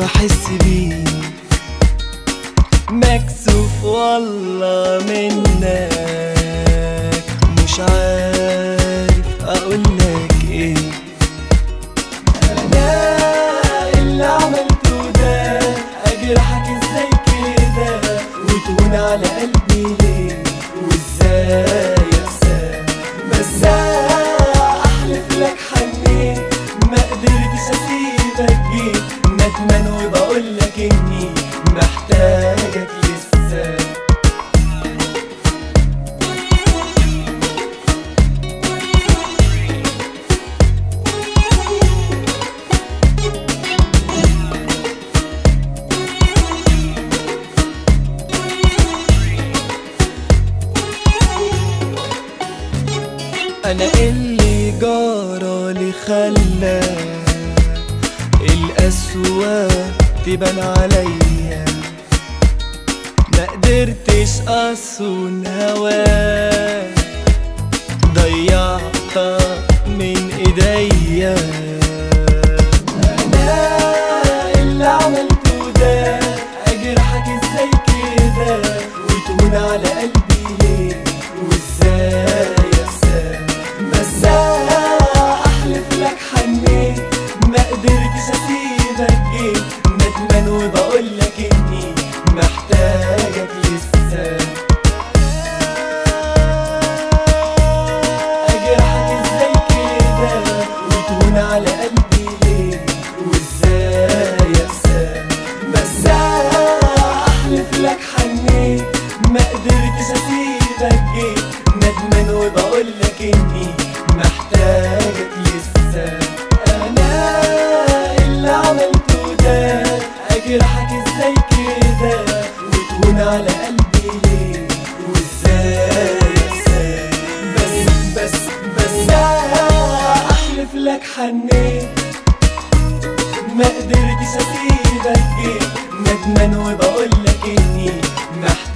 بحس بيه مكسوف والله منك مش عارف اقولك ايه انا اللي عملته ده اجرحك ازاي كده وتهون على قلبي ليه وازاي انساك بس احلف لك حنيت ما قدرتش اسيبك جيت ندمان وبقولك اني محتاجك لسه انا اللي جرالي خلى القسوة تبان عليا ما قدرتش اصون هواك ضيعتك من ايديا انا اللي عملته ده اجرحك ازاي كده وتهون على قلبي ليه وازاي انساك بس احلف لك حنيت ما قدرتش اسيبك جيت ندمان وبقولك اني محتاجك لسه اجرحك ازاي كده وتهون على قلبي ليه وازاي انساك بس احلف لك حنيت ما قدرتش اسيبك جيت ندمان وبقولك اني محتاجك لسه انا اللي عملته ده اجرحك ازاي كده وتهون على قلبي ليه وازاي انساك بس بس بس احلف لك حنيت ما قدرتش اسيبك جيت ندمان وبقولك اني محتاج